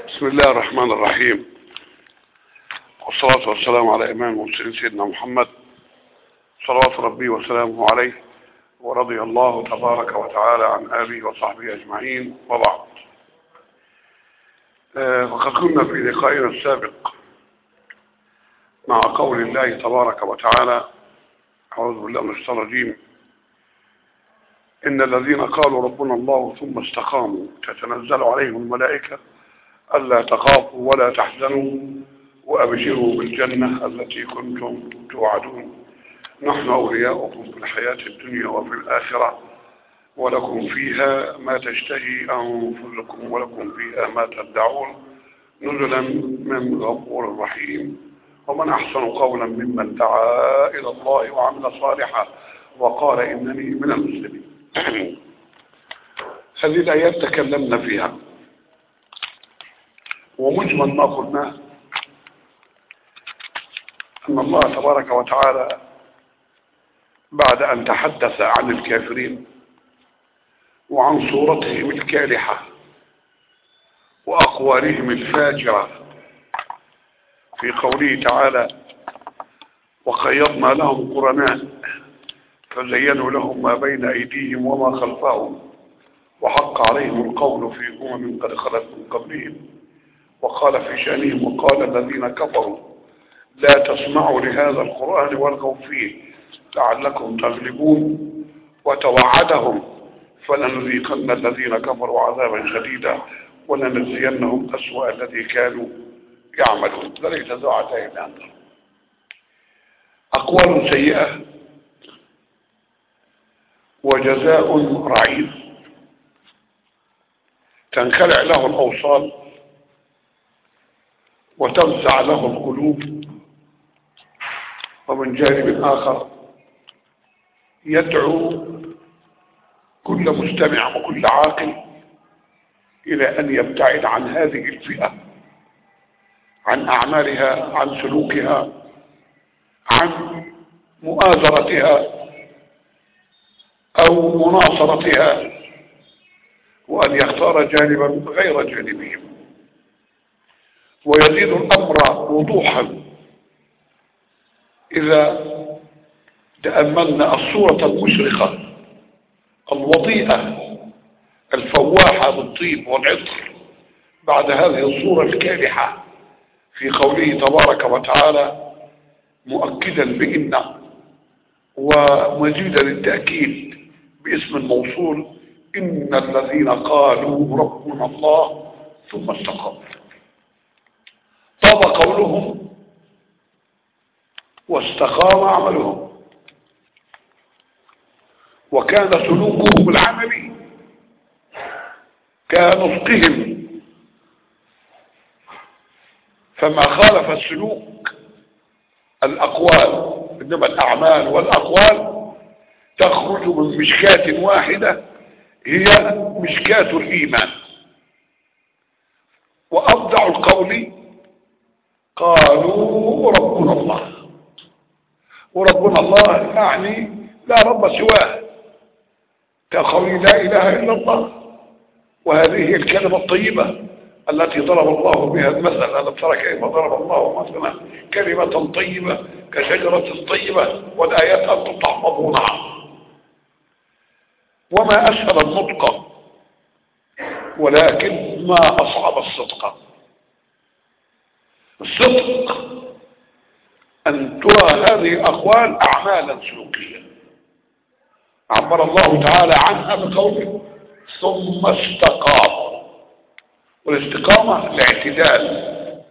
بسم الله الرحمن الرحيم والصلاة والسلام على إمام المرسلين سيدنا محمد صلوات ربي وسلامه عليه ورضي الله تبارك وتعالى عن آله وصحبه أجمعين وبعد آه، وقد كنا في لقائنا السابق مع قول الله تبارك وتعالى أعوذ بالله من الشيطان الرجيم إن الذين قالوا ربنا الله ثم استقاموا تتنزل عليهم الملائكة ألا تخافوا ولا تحزنوا وأبشروا بالجنة التي كنتم توعدون نحن أولياؤكم في الحياة الدنيا وفي الآخرة ولكم فيها ما تشتهي أنفسكم ولكم فيها ما تدعون نزلا من غفور رحيم ومن أحسن قولا ممن دعا إلى الله وعمل صالحا وقال إنني من المسلمين هذه الآيات تكلمنا فيها ومجمل ما قلناه أن الله تبارك وتعالى بعد أن تحدث عن الكافرين وعن صورتهم الكالحة وأقوالهم الفاجرة في قوله تعالى وقيضنا لهم قرناء فزينوا لهم ما بين أيديهم وما خلفهم وحق عليهم القول في أمم قد خلت من قبلهم وقال في شأنهم وقال الذين كفروا لا تسمعوا لهذا القرآن والغوا فيه لعلكم تغلبون وتوعدهم فلنذيقن الذين كفروا عذابا شديدا ولنجزينهم أسوأ الذي كانوا يعملون ذلك جزاء عتائب أقوال سيئة وجزاء رعيف تنخلع له الأوصال وتنزع له القلوب ومن جانب آخر يدعو كل مستمع وكل عاقل إلى أن يبتعد عن هذه الفئة عن أعمالها عن سلوكها عن مؤازرتها أو مناصرتها وأن يختار جانبا غير جانبهم ويزيد الأمر وضوحا إذا تأملنا الصورة المشرقة الوضيئة الفواحة بالطيب والعطر بعد هذه الصورة الكالحة في قوله تبارك وتعالى مؤكدا بإن ومزيدا للتأكيد باسم الموصول إن الذين قالوا ربنا الله ثم استقاموا طاب قولهم واستقام عملهم وكان سلوكهم العملي كنطقهم فما خالف السلوك الأقوال إنما الأعمال والأقوال تخرج من مشكاة واحدة هي مشكاة الإيمان وأبدع القول قالوا ربنا الله وربنا الله يعني لا رب سواه كقول لا إله إلا الله وهذه هي الكلمة الطيبة التي ضرب الله بها المثل ألم ترى كيف ضرب الله مثلا كلمة طيبة كشجرة طيبة والآيات أنتم تحفظونها وما أسهل النطق ولكن ما أصعب الصدق الصدق أن ترى هذه الأقوال أعمالا سلوكية عبر الله تعالى عنها بقوله ثم استقاموا والاستقامة الاعتدال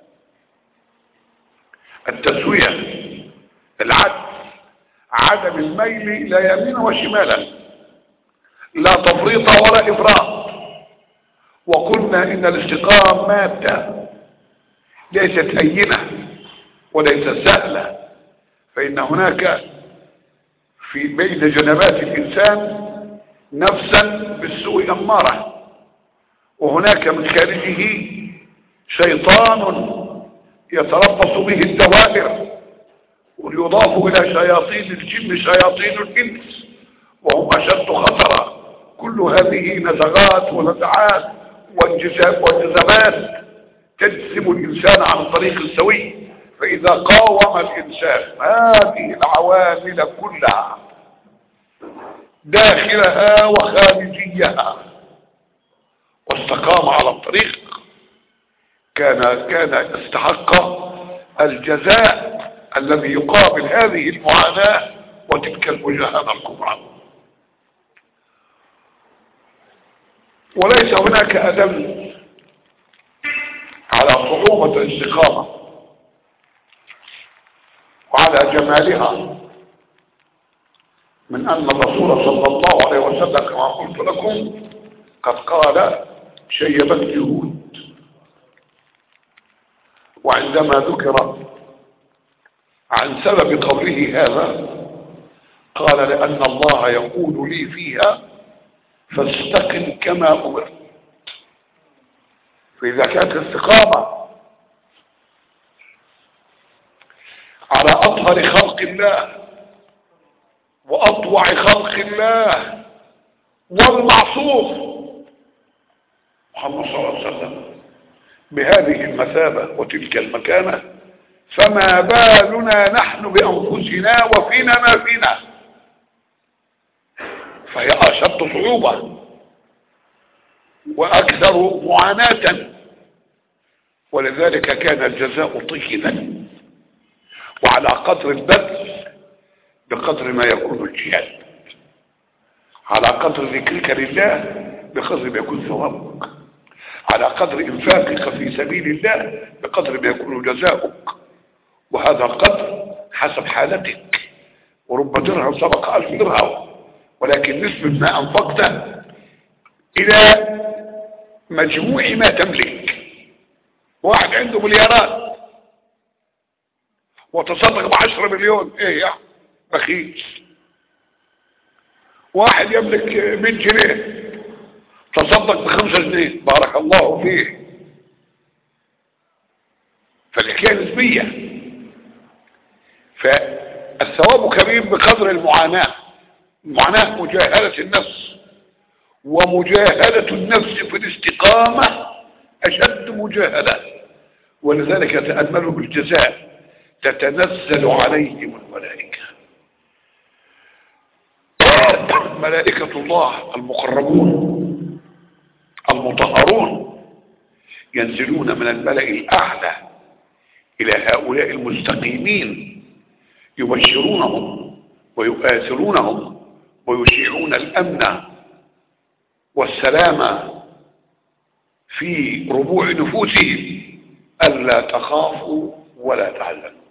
التسوية العدل عدم الميل لا يمين وشمالا لا تفريط ولا إفراط وقلنا إن الاستقامة مادة ليست هينة وليست سهلة فإن هناك في بين جنبات الإنسان نفسا بالسوء أمارة وهناك من خارجه شيطان يتربص به الدوائر ويضاف إلى شياطين الجن شياطين الإنس وهم أشد خطرا كل هذه نزغات ونزعات وانجذابات تجسم الإنسان عن الطريق السوي فإذا قاوم الإنسان هذه العوامل كلها داخلها وخارجيها واستقام على الطريق كان كان استحق الجزاء الذي يقابل هذه المعاناة وتلك المجاهدة الكبرى وليس هناك أدل على صعوبة الاستقامة وعلى جمالها من أن الرسول صلى الله عليه وسلم كما قلت لكم قد قال شيبت جهود وعندما ذكر عن سبب قوله هذا قال لأن الله يقول لي فيها فاستقم كما أمرت فإذا كانت الاستقامة على أطهر خلق الله وأطوع خلق الله والمعصوم محمد صلى الله عليه وسلم بهذه المثابة وتلك المكانة فما بالنا نحن بأنفسنا وفينا ما فينا فهي أشد صعوبة وأكثر معاناة ولذلك كان الجزاء طيبا وعلى قدر البذل بقدر ما يكون الجهاد على قدر ذكرك لله بقدر ما يكون ثوابك على قدر انفاقك في سبيل الله بقدر ما يكون جزاؤك وهذا القدر حسب حالتك ورب درهم سبق ألف درهم ولكن نسبة ما أنفقته إلى مجموع ما تملك واحد عنده مليارات وتصدق بعشرة مليون ايه يا بخيل واحد يملك 100 جنيه تصدق بخمسة جنيه بارك الله فيه فالحكاية نسبية فالثواب كبير بقدر المعاناة المعاناة مجاهدة النفس ومجاهدة النفس في الاستقامة أشد مجاهدة ولذلك تأملوا بالجزاء تتنزل عليهم الملائكة ملائكة الله المقربون المطهرون ينزلون من الملأ الأعلى إلى هؤلاء المستقيمين يبشرونهم ويؤثرونهم ويشيعون الأمن والسلام في ربوع نفوسهم ألا تخافوا ولا تحزنوا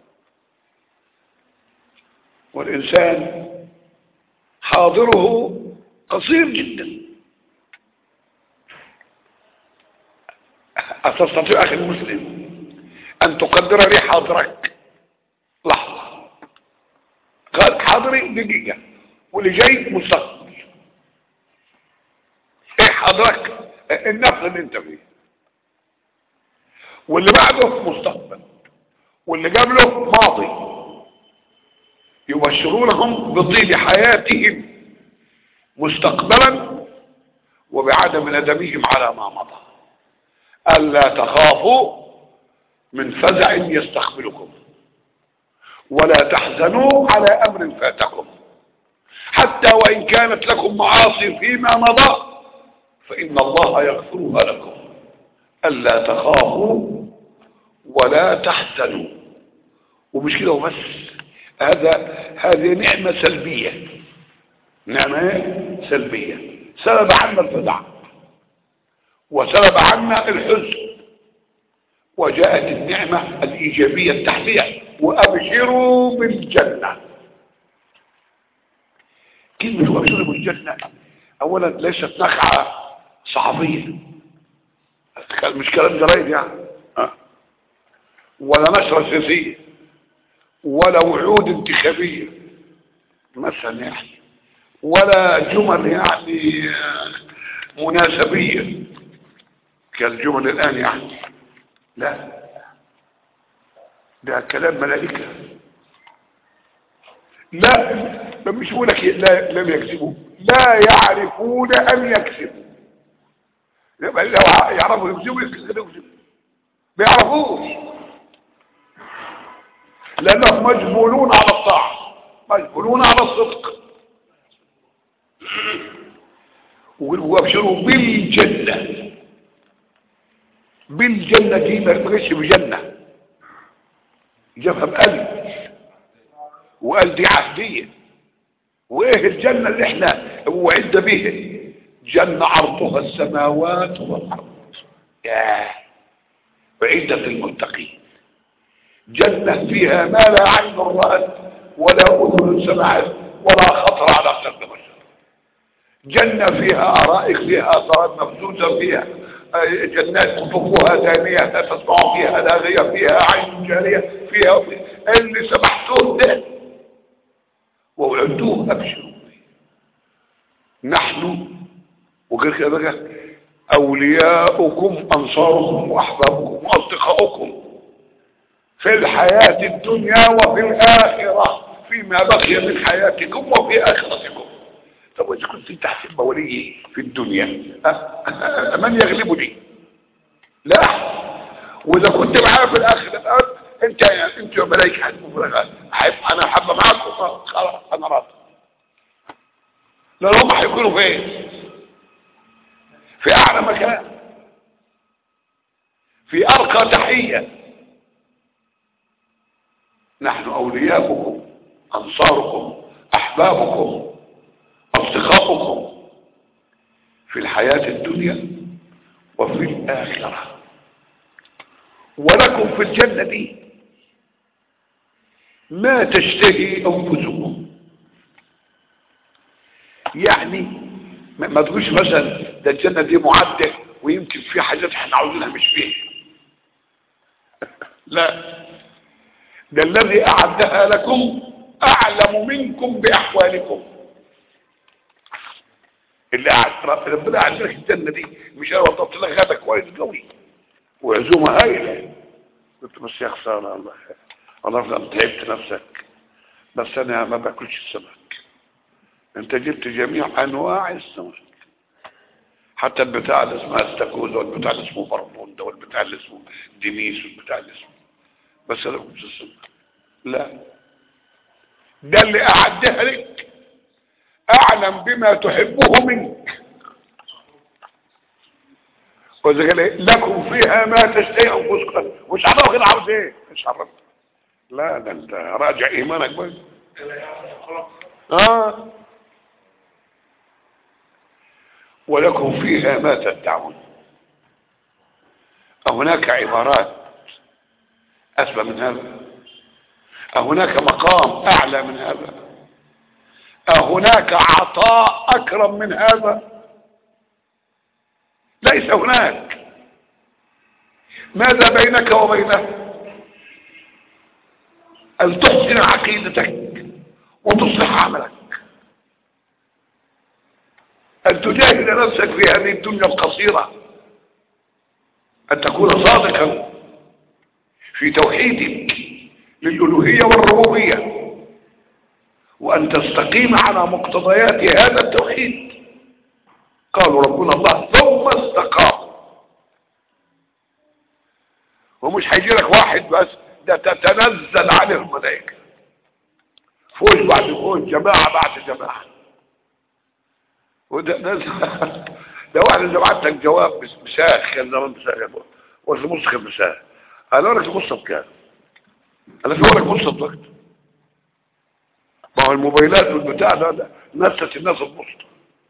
والإنسان حاضره قصير جدا أتستطيع أخي المسلم أن تقدر لي حاضرك لحظة قال حاضري دقيقة واللي جاي مستقبل ايه حضرتك النفس اللي انت فيه واللي بعده مستقبل واللي قبله ماضي يبشرونهم بطيب حياتهم مستقبلا وبعدم ندمهم على ما مضى ألا تخافوا من فزع يستقبلكم ولا تحزنوا على أمر فاتكم حتى وإن كانت لكم معاصي فيما مضى فإن الله يغفرها لكم ألا تخافوا ولا تحزنوا ومش كده وبس هذا هذه نعمة سلبية نعمة سلبية سبب عنا الفزع وسبب عنا الحزن وجاءت النعمة الإيجابية التحتية وأبشروا بالجنة كلمة وأبشروا بالجنة أولا ليست نخعة صحفية مش كلام جرايد يعني أه؟ ولا نشرة سياسية ولا وعود انتخابية مثلا يعني ولا جمل يعني مناسبية كالجمل الآن يعني لا ده كلام ملائكة لا مش يقول لك لا لم يكذبوا لا يعرفون أن يكذبوا لو يعرفوا يكذبوا يكذبوا بيعرفوش لانهم مجبولون على الطاعه مجبولون على الصدق وابشروا بالجنه بالجنه دي ما تبقاش بجنه جابها بقلب وقال دي عهديه وايه الجنه اللي احنا وعد بيها جنه عرضها السماوات والارض ياه وعدة للمتقين جنة فيها ما لا عين رأت ولا أذن سمعت ولا خطر على قلب بشر جنة فيها أرائك فيها أثارات مفزوزة فيها جنات قطوفها دانية لا تسمع فيها لاغية فيها عين جارية فيها اللي سمحتوه ده وعدوه أبشروا نحن وغير كده بقى أولياؤكم أنصاركم وأحبابكم وأصدقاؤكم في الحياة الدنيا وفي الآخرة فيما بقي من حياتكم وفي آخرتكم طب وإذا كنت تحسب ولي في الدنيا أه؟ من يغلبني لا وإذا كنت معايا في الآخرة أنت أنت يا ملايك حب أنا حابة معاكم خلاص أنا راضي لأن هم هيكونوا فين في اعلى مكان في ارقى تحية نحن اولياؤكم انصاركم احبابكم اصدقاؤكم في الحياة الدنيا وفي الاخرة ولكم في الجنة دي ما تشتهي انفسكم يعني ما تقولش مثلا ده الجنة دي معدة ويمكن في حاجات احنا عاوزينها مش فيه لا ده الذي أعدها لكم أعلم منكم بأحوالكم اللي قاعد ربنا قاعد لك الجنة دي مش انا وضبط لك غدا كويس قوي وعزومة هايلة قلت بس يا خسارة الله الله تعبت نفسك بس انا ما باكلش السمك انت جبت جميع انواع السمك حتى البتاع اللي اسمها استاكوزا والبتاع اللي اسمه بربون ده والبتاع اللي اسمه ديميس والبتاع اللي اسمه بس انا كنت السمك لا ده اللي اعدها لك اعلم بما تحبه منك وإذا قال إيه؟ لكم فيها ما تشتهي انفسكم مش عارف كده عاوز ايه مش عارف لا ده انت راجع ايمانك بس اه ولكم فيها ما تدعون أهناك عبارات أسبى من هذا أهناك مقام أعلى من هذا أهناك عطاء أكرم من هذا ليس هناك ماذا بينك وبينه أن تحسن عقيدتك وتصلح عملك أن تجاهد نفسك في هذه الدنيا القصيرة أن تكون صادقا في توحيدك للألوهية والربوبية وأن تستقيم على مقتضيات هذا التوحيد قالوا ربنا الله ثم استقام ومش هيجي لك واحد بس ده تتنزل عليه الملائكة فوج بعد فوج جماعة بعد جماعة وده ناس ده واحد اللي بعت لك جواب مساخ كان زمان مساخ ولا مسخ مساخ قالوا لك المصة بكام انا في لك مصة بوقت ما هو الموبايلات والبتاع ده, ده نست الناس المصة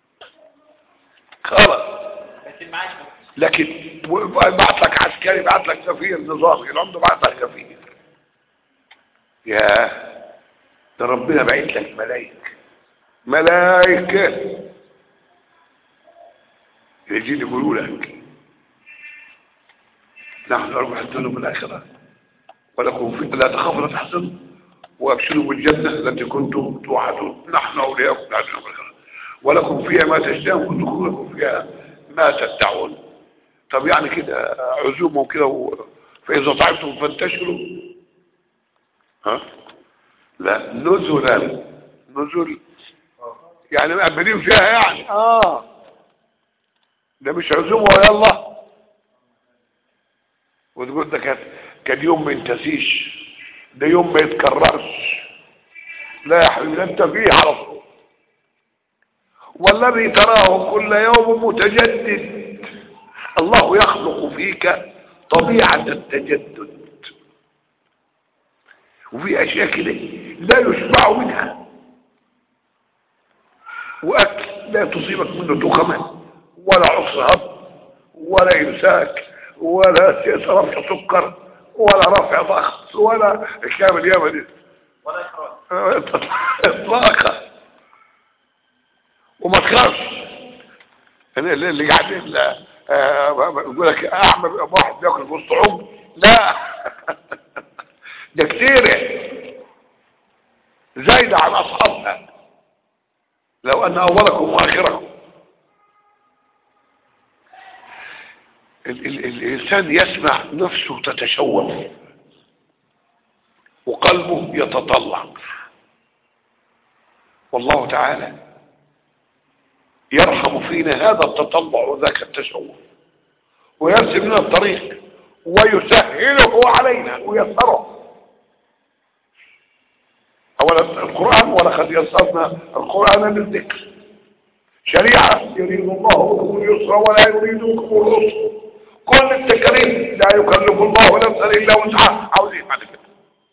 خلاص لكن بعت لك عسكري بعت لك سفير نظامي العمده بعت لك سفير يا ده ربنا بعت لك ملائكه ملائكه يجي يقولوا لك نحن أربع الدنيا بالآخرة ولكم في لا تخافوا لا تحزنوا وابشروا بالجنة التي كنتم توعدون نحن أولياءكم العزيز بالآخرة ولكم فيها ما تشتهون ودخولكم فيها ما تدعون طب يعني كده عزومة وكده و... فإذا طعمتم فانتشروا ها لا نزلا نزل يعني مقبلين فيها يعني اه ده مش عزومه ويلا وتقول ده كان كان يوم ما ينتسيش ده يوم ما يتكررش لا يا حبيبي ده انت فيه على طول والذي تراه كل يوم متجدد الله يخلق فيك طبيعة التجدد وفي اشياء كده لا يشبع منها واكل لا تصيبك منه تخمة ولا عصر هضم ولا امساك ولا رفع سكر ولا رفع ضغط ولا كامل يمني ولا إخراج اطلاقا وما تخافش اللي اللي قاعدين لا آه، يقول لك اعمى واحد بياكل في وسط عمر لا ده كتير زايدة عن اصحابها لو ان اولكم واخركم ال ال الانسان يسمع نفسه تتشوف وقلبه يتطلع والله تعالى يرحم فينا هذا التطلع وذاك التشوف ويرسم لنا الطريق ويسهله علينا ويسره اولا القرآن ولقد يسرنا القرآن للذكر شريعة يريد الله بكم اليسر ولا يريد بكم العسر كل التكاليف لا يكلف الله نفسا الا وسعها عاوز ايه بعد كده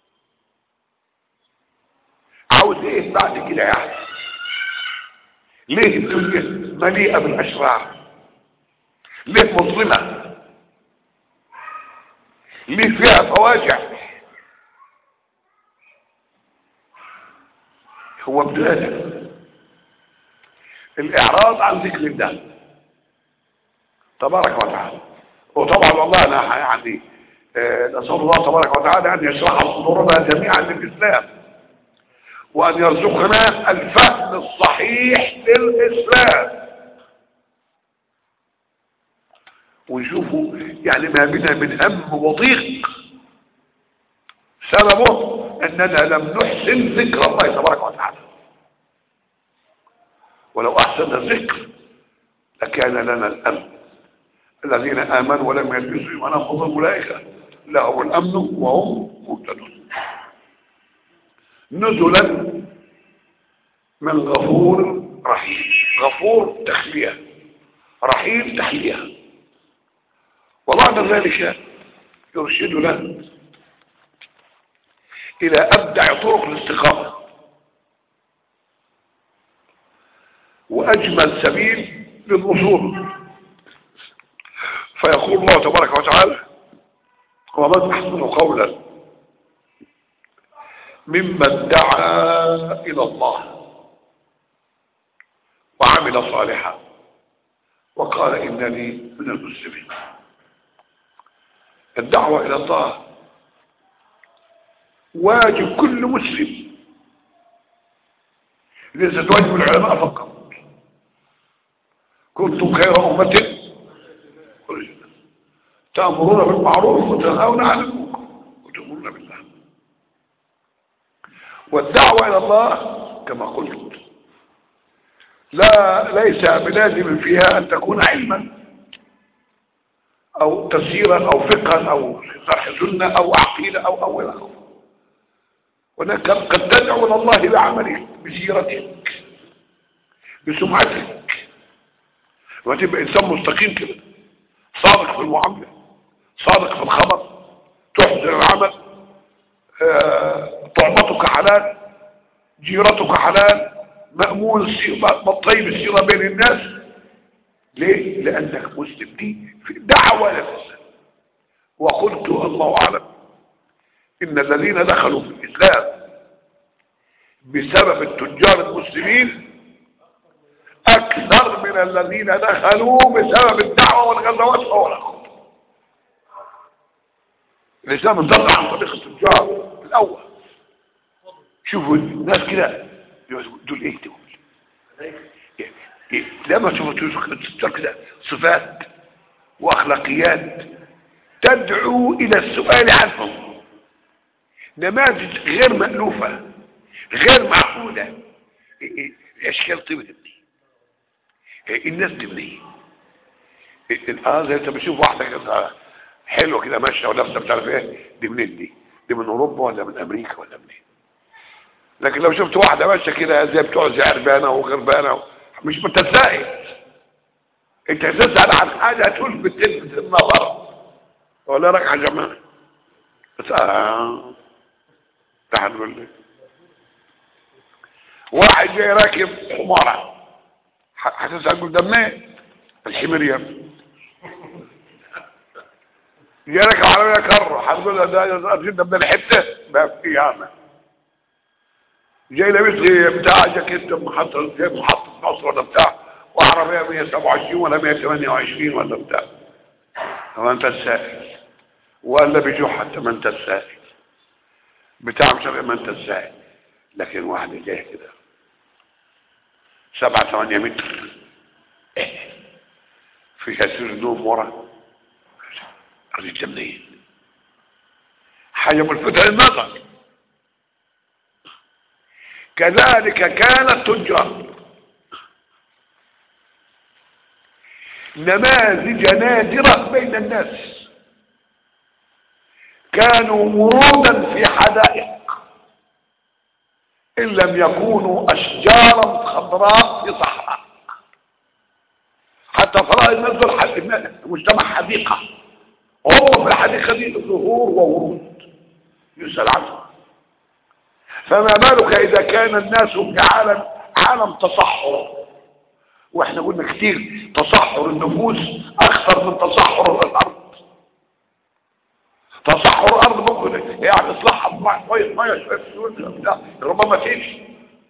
عاوز ايه بعد كده يعني ليه الدنيا مليئة بالاشرار ليه مظلمة ليه فيها فواجع هو بداية الاعراض عن ذكر الله تبارك وتعالى وطبعا والله انا يعني آه، نسال الله تبارك وتعالى ان يشرح صدورنا جميعا للاسلام وان يرزقنا الفهم الصحيح للاسلام ويشوفوا يعني ما بنا من هم وضيق سببه اننا لم نحسن ذكر الله تبارك وتعالى ولو احسن الذكر لكان لنا الامن الذين امنوا ولم يلبسوا ايمانهم بظلم اولئك لهم الامن وهم مهتدون نزلا من غفور رحيم غفور تخليه رحيم تحليه وبعد ذلك يرشدنا الى ابدع طرق الاستقامه واجمل سبيل للوصول فيقول الله تبارك وتعالى ومن احسن قولا ممن دعا الى الله وعمل صالحا وقال انني من المسلمين الدعوه الى الله واجب كل مسلم ليست واجب العلماء فقط كنتم خير أمة خرجت تأمرون بالمعروف وتنهون عن المنكر وتؤمنون بالله والدعوة إلى الله كما قلت لا ليس بلازم فيها أن تكون علما أو تفسيرا أو فقها أو شرح سنة أو عقيدة أو أو إلى آخره ولكن قد تدعو إلى الله بعملك بسيرتك بسمعتك وتبقى إنسان مستقيم كده صادق في المعاملة صادق في الخبر تحسن العمل آه، طعمتك حلال جيرتك حلال مأمون السيرة الطيب السيرة بين الناس ليه؟ لأنك مسلم دي في دعوة للإسلام وقلت الله أعلم إن الذين دخلوا في الإسلام بسبب التجار المسلمين أكثر من الذين دخلوا بسبب الدعوة والغزوات والأخوة الإسلام انطلق عن طريق التجار الأول شوفوا الناس كده دول إيه دول إيه- إيه، لما تشوفوا التجار كده صفات وأخلاقيات تدعو إلى السؤال عنهم نماذج غير مألوفة غير معقولة إيه- إيه، الأشكال طيبة دي الناس دي منين اه زي انت بتشوف واحده كده حلوه كده ماشيه ولابسه مش عارف ايه دي منين دي دي من اوروبا ولا من امريكا ولا منين لكن لو شفت واحده ماشيه كده زي بتوع زي عربانه وغربانه مش متزايد انت تسال عن حاجه تلفت تلفت النظر ولا راجع جماعه بس اه تعال نقول لك واحد جاي راكب حماره هتسال تقول ده منين الحمير يا ابني جاي راكب عربيه كره هتقول له ده ده من الحته بقى في قيامه جاي لابس لي بتاع جاكيت محطة زي محطة مصر ولا بتاع وعربية 127 ولا 128 ولا بتاع ما انت السائل ولا بيجوح حتى ما انت السائل بتاع مش عارف ما انت السائل لكن واحد جاي كده سبعة ثمانية متر إيه. فيها سير نوم ورا قريت منين حاجة ملفتة للنظر كذلك كان التجار نماذج نادرة بين الناس كانوا ورودا في حدائق إن لم يكونوا أشجارا خضراء في صحراء حتى فرائض الناس دول مجتمع حديقة هم في الحديقة دي ظهور وورود يسأل عنهم فما بالك اذا كان الناس في عالم عالم تصحر واحنا قلنا كتير تصحر النفوس اكثر من تصحر الارض تصحر الارض ممكن يعني اصلاحها بماء شويه ميه شويه ربما تمشي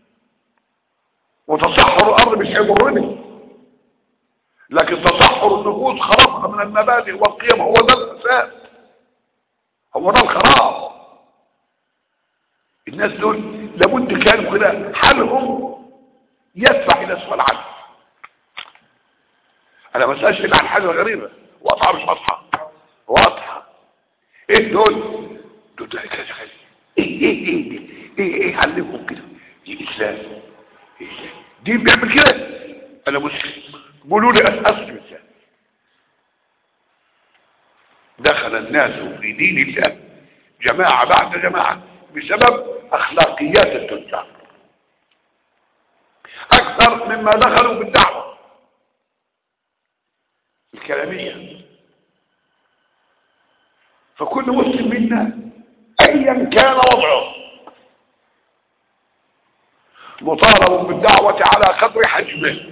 وتصحر الارض مش هيضرني لكن تصحر النفوس خرابها من المبادئ والقيم هو ده الفساد هو ده الخراب الناس دول لابد كانوا كده حالهم يدفع الى سؤال عنه انا ما اسالش الا عن حاجه غريبه واضحه مش واضحه واضحه ايه دول دول ده كذا كذا ايه ايه ايه ايه ايه علمهم كده دي اسلام إيه دي بيعمل كده انا مسلم قولوا لي اسلم ازاي دخل الناس في دين الله جماعه بعد جماعه بسبب اخلاقيات التجار اكثر مما دخلوا بالدعوة الكلامية فكل مسلم منا ايا كان وضعه مطالب بالدعوة على قدر حجمه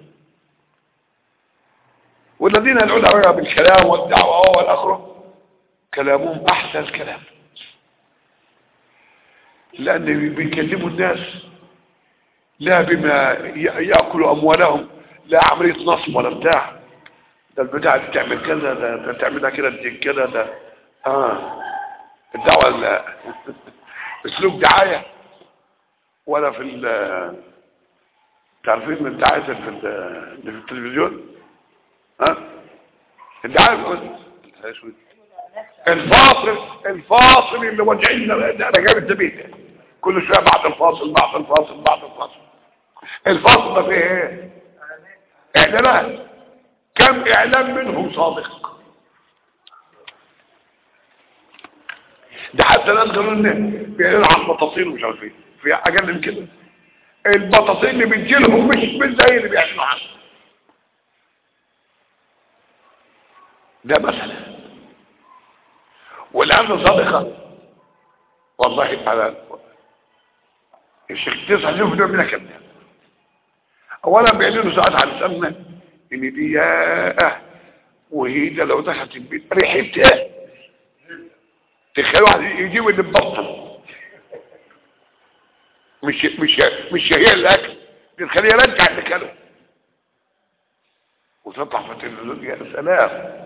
والذين يدعون بالكلام والدعوة والأخرى كلامهم أحسن الكلام لأن بيكلموا الناس لا بما يأكلوا أموالهم لا عملية نصب ولا بتاع ده البتاع دي تعمل كذا ده, ده تعملها كده تديك كده ده اه الدعوة ال- اسلوب دعاية ولا في ال تعرفين الدعاية في ال- اللي في التلفزيون ها الدعاية في الفاصل الفاصل اللي واجعين انا جايب الزبيب كل شويه بعد الفاصل بعد الفاصل بعد الفاصل الفاصل ده فيه ايه اعلانات كم اعلان منهم صادق ده حتى ناس قالوا لنا بيعلنوا عن بطاطين ومش عارف ايه في اقل من كده البطاطين اللي بتجي لهم مش مش زي اللي بيعلنوا عنها ده مثلا والآن صادقة والله على الشيخ تسعة شوف ده منها كم اولا بيعلنوا ساعات على لساننا ان دي ياه وهي ده لو دخلت البيت ريحتها تخيل واحد يجيب اللي ببطل مش مش مش هي الاكل دي تخليه يرجع اللي كانوا وتطلع في التلفزيون يا سلام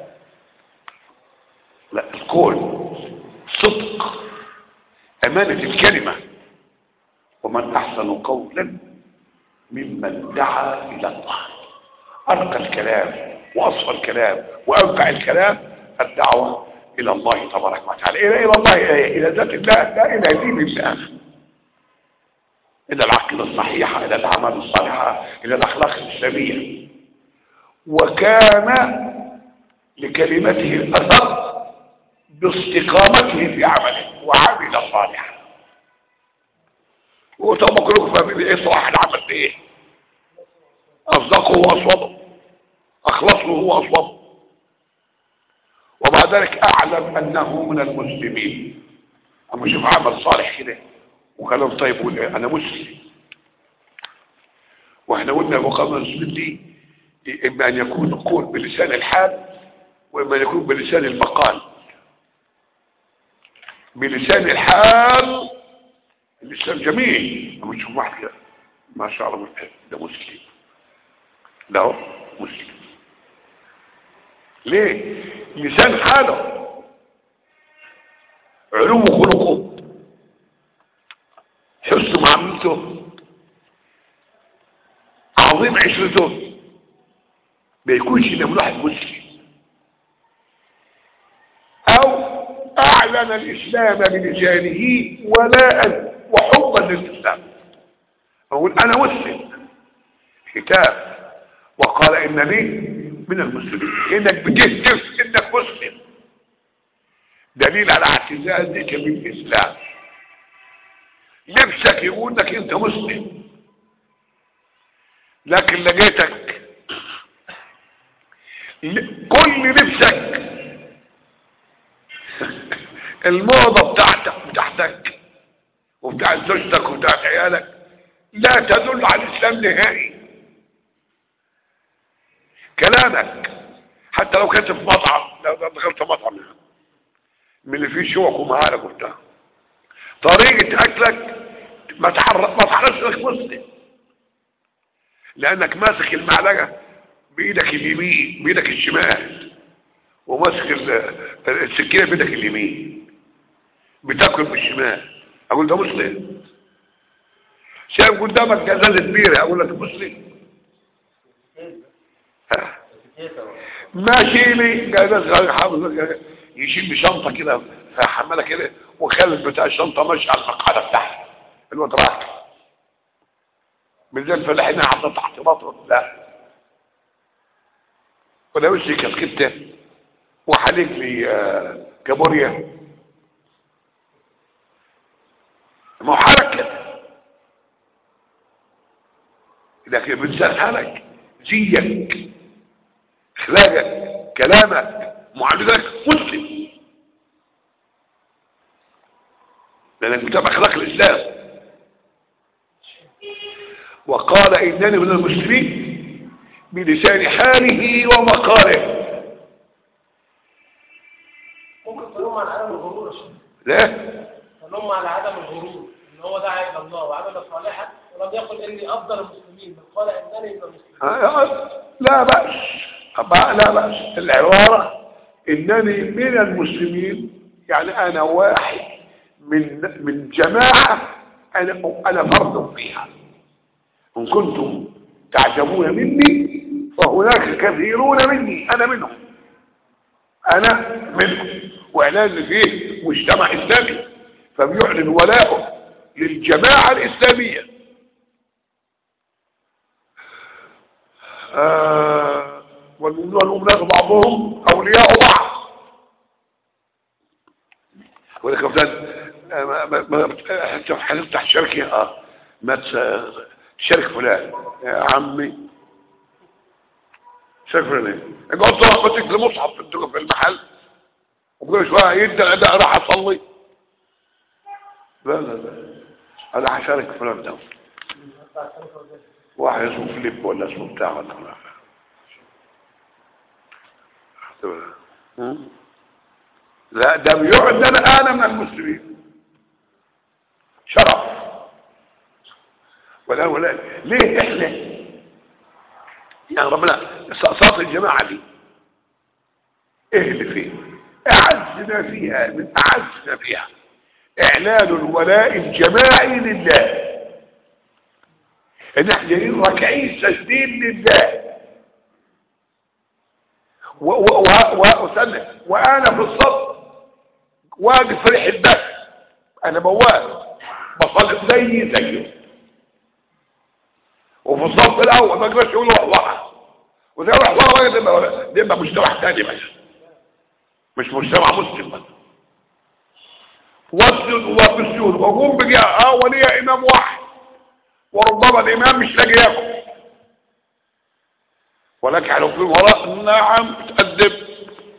لا القول صدق أمانة الكلمة ومن أحسن قولا ممن دعا إلى الله أرقى الكلام وأصفى الكلام وأنفع الكلام الدعوة إلى الله تبارك وتعالى إلى إلى الله إلى ذات الله لا إلى دين الله إلى العقيدة الصحيحة إلى الأعمال الصالحة إلى الأخلاق الإسلامية وكان لكلمته الأثر باستقامته في عمله وعمل صالحا وطبعا كلكم فاهمين ايه صلاح العمل ايه اصدقه واصوبه اخلصه واصوبه ومع ذلك اعلم انه من المسلمين اما اشوف عمل صالح كده وكلام طيب يقول إيه؟ انا مسلم واحنا قلنا مقام المسلمين دي اما ان يكون قول بلسان الحال واما ان يكون بلسان المقال بلسان الحال الاسلام جميل اما تشوف واحد كده ما شاء الله ده مسلم ده هو مسلم ليه لسان حاله علو خلقه حسن معاملته عظيم عشرته ما يكونش ده من واحد مسلم او اعلن الاسلام بلسانه ولاء وحبا للاسلام اقول انا مسلم كتاب وقال انني من المسلمين انك بتهتف انك مسلم دليل على اعتزازك بالاسلام لبسك يقول لك انت مسلم لكن لقيتك كل لبسك الموضة بتاعتك بتاعتك وبتاعت زوجتك وبتاعت عيالك لا تدل على الاسلام نهائي كلامك حتى لو كنت في مطعم لو دخلت مطعم يعني. من اللي فيه شوك ومعارك وبتاع طريقة اكلك ما تحرك ما تحركش انك مسلم لانك ماسك المعلقة بايدك اليمين بايدك الشمال وماسك السكينة بايدك اليمين بتاكل بالشمال اقول ده مسلم شايف قدامك جزازة كبيرة اقول لك مسلم ها ماشي لي جزاز حافظ يشيل بشنطة كده حمالة كده وخلت بتاع الشنطة ماشي على المقعدة بتاعها الواد راك بالذات الفلاحين حاطط تحت بطنه لا ولا وشي كسكته وحليق لي آه كابوريا ما هو حالك كده لكن بتسال حالك زيك اخلاقك كلامك معاملتك مسلم لانك بتابع اخلاق الاسلام وقال انني من المسلمين بلسان حاله ومقاله ممكن تلوم على عدم الغرور يا شيخ لا تلوم على عدم الغرور ان هو دعا الى الله وعمل صالحا ولم يقل اني افضل المسلمين بل قال انني من المسلمين آه، لا بأس أبا- لا بأس العبارة إنني من المسلمين يعني أنا واحد من من جماعة أنا أنا فرد فيها إن كنتم تعجبون مني فهناك كثيرون مني أنا منهم أنا منهم وإعلان فيه مجتمع إسلامي فبيعلن ولاءه للجماعة الإسلامية آه، والمؤمنون والمؤمنات بعضهم أولياء بعض ولك أفضل آه، ما ما ما هتفتح شركة اه ما تس- تشارك فلان يا عمي شارك فلان ايه اقعد طلع ما تكتب مصحف في الدق- في المحل وكل شوية يدعي ده راح اصلي لا لا لا انا هشارك فلان ده واحد اسمه فيليب ولا اسمه بتاع ولا ما أعرف. لا ده بيعلن انا من المسلمين شرف ولا ولا ليه احنا يعني ربنا صاص الجماعه دي ايه اللي فيه اعزنا فيها من اعزنا فيها اعلان الولاء الجماعي لله ان احنا جايين راكعين ساجدين لله و و و و وسنة. وانا في الصف واقف في ريح البث انا بواب بصلي زي زيه وفي الصف الاول ما اقدرش يقول روح ورا وده روح ورا ده يبقى- ده يبقى مجتمع تاني بس مش مجتمع مسلم بس واسجد وفي السجود وقوم بقى اه ولي امام واحد وربما الامام مش لاقي ياكل ولك على في وراء نعم تأدب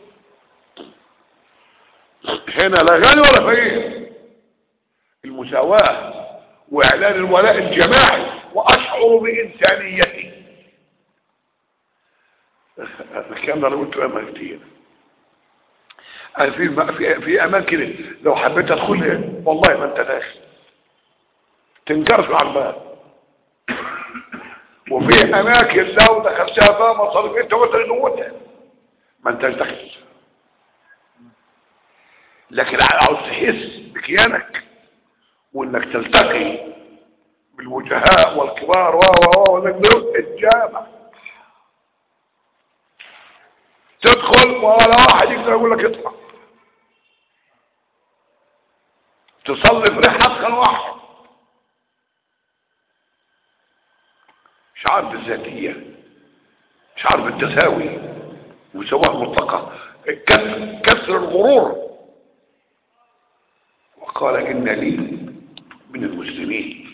هنا لا غني ولا فقير المساواة واعلان الولاء الجماعي واشعر بانسانيتي الكلام ده انا قلته امام كتير أنا في في في اماكن لو حبيت ادخلها والله ما انت داخل تنكرش على الباب وفي اماكن لو دخلتها فيها مصاريف انت وانت جوتها ما انتش داخل لكن عاوز تحس بكيانك وانك تلتقي بالوجهاء والكبار و و و وانك دول الجامع تدخل ولا واحد يقدر يقول لك اطلع تصلي في ريحة كان واحد شعار بالذاتية شعار بالتساوي مساواة مطلقة كسر, كسر الغرور وقال إن لي من المسلمين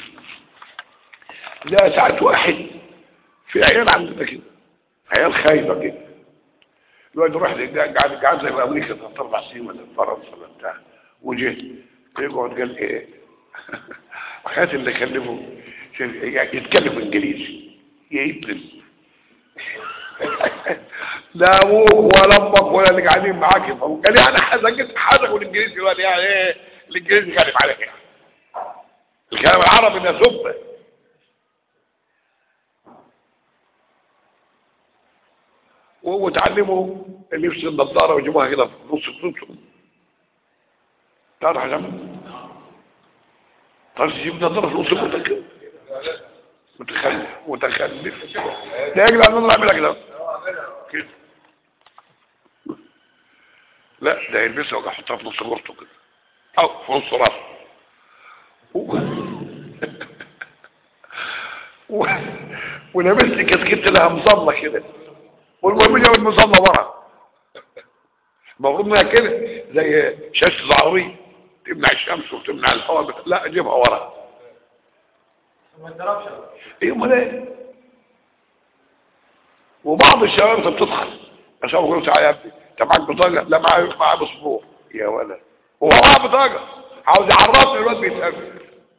لا ساعة واحد في عيال عندنا كده عيال خايبة كده الواحد يروح قاعد قاعد زي في امريكا ثلاث اربع سنين ولا في فرنسا ولا بتاع وجه يقعد قال ايه وحياة اللي كلمه يتكلم انجليزي يبلم لا ابوك ولا امك ولا اللي قاعدين معاك يفهموا قال يعني حزقت حزقوا الانجليزي قال يعني ايه الانجليزي كلم عليك يعني الكلام العربي ده سبه وتعلموا اللي يفصل النظارة ويجيبوها كده في نص فلوسهم تعرف يا جماعة تعرف تجيب نظارة في نص فلوسك كده متخلف متخلف لا يجب ان نعملها كده كده لا ده يلبسها ويحطها في نص غرته كده او في نص راسه و... ولابس لي كتكت لها مظله كده والمهم جاب المظله ورا المفروض انها كده زي شاشه العربيه تمنع الشمس وتمنع الهواء بت... لا اجيبها ورا ما تضربش ايه امال ايه وبعض الشباب انت بتدخل عشان بقول تعالى يا ابني انت معاك بطاقه لا معايا معايا باسبور يا ولد وهو معاه بطاقه عاوز يعرفني الواد بيتقابل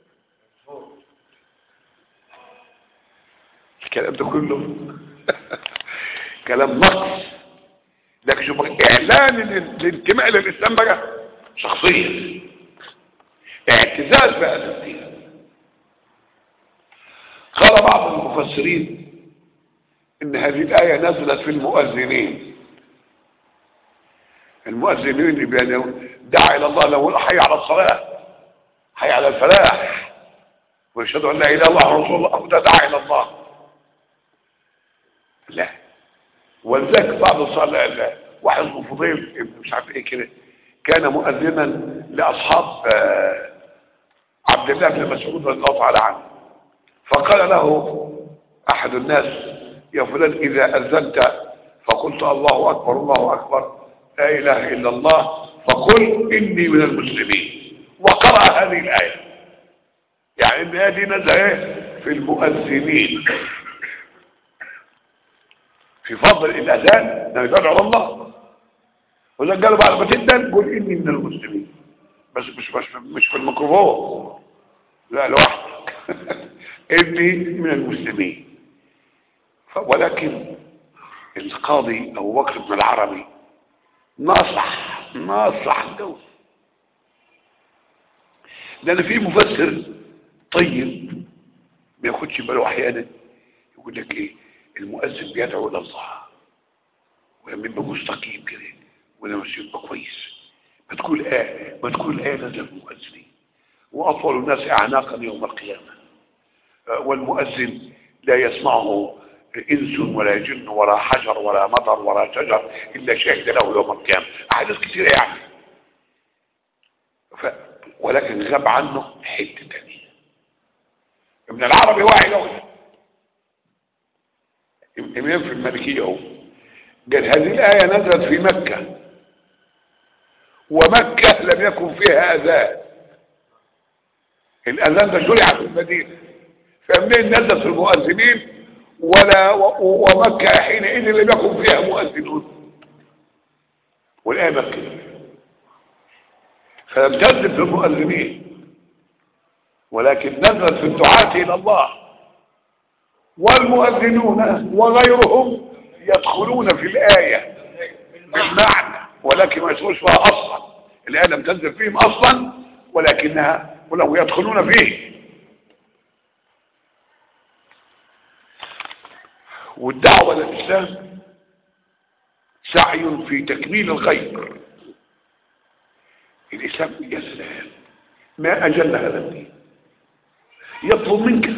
الكلام ده كله كلام نقص لكن شوف اعلان الانتماء للاسلام بقى شخصيا اعتزاز بهذا الدين قال بعض المفسرين ان هذه الايه نزلت في المؤذنين المؤذنين اللي بيقولوا دعا الى الله لو حي على الصلاه حي على الفلاح ويشهد ان لا اله الا الله ورسول الله او ده دعا الى الله لا ولذلك بعض الصلاة واحد اسمه فضيل مش عارف ايه كده كان مؤذنا لاصحاب آه عبد الله بن مسعود رضي الله تعالى عنه فقال له احد الناس يا فلان اذا اذنت فقلت الله اكبر الله اكبر لا اله الا الله فقل اني من المسلمين وقرأ هذه الايه يعني ان هذه نزل ايه في المؤذنين في فضل الاذان انه يدعو على الله واذا قالوا بعد ما تدن قول اني من المسلمين بس مش مش مش في الميكروفون لا لوحدك اني من المسلمين ولكن القاضي ابو بكر بن العربي ناصح ناصح الجو لان في مفسر طيب ما ياخدش باله احيانا يقول لك ايه المؤذن بيدعو الى الله ولما يبقى مستقيم كده ولما يبقى كويس ما تقول آه ما تقول آه نزل المؤذنين وأطول الناس أعناقا يوم القيامة آه والمؤذن لا يسمعه إنس ولا جن ولا حجر ولا مطر ولا شجر إلا شاهد له يوم القيامة أحاديث كثيرة يعني ف... ولكن غاب عنه حتة تانية ابن العربي واعي له إمام في الملكية هو قال هذه الآية نزلت في مكة ومكة لم يكن فيها أذان الاذان ده شرع في المدينه فمنين نزل في المؤذنين ولا و- ومكه حينئذ لم يكن فيها مؤذنون والايه مكه فلم تنزل في المؤذنين ولكن نزلت في الدعاة الى الله والمؤذنون وغيرهم يدخلون في الايه بالمعنى ولكن ما يدخلوش فيها اصلا الايه لم تنزل فيهم اصلا ولكنها ولو يدخلون فيه والدعوه للاسلام سعي في تكميل الخير الاسلام يا سلام ما اجل هذا الدين يطلب منك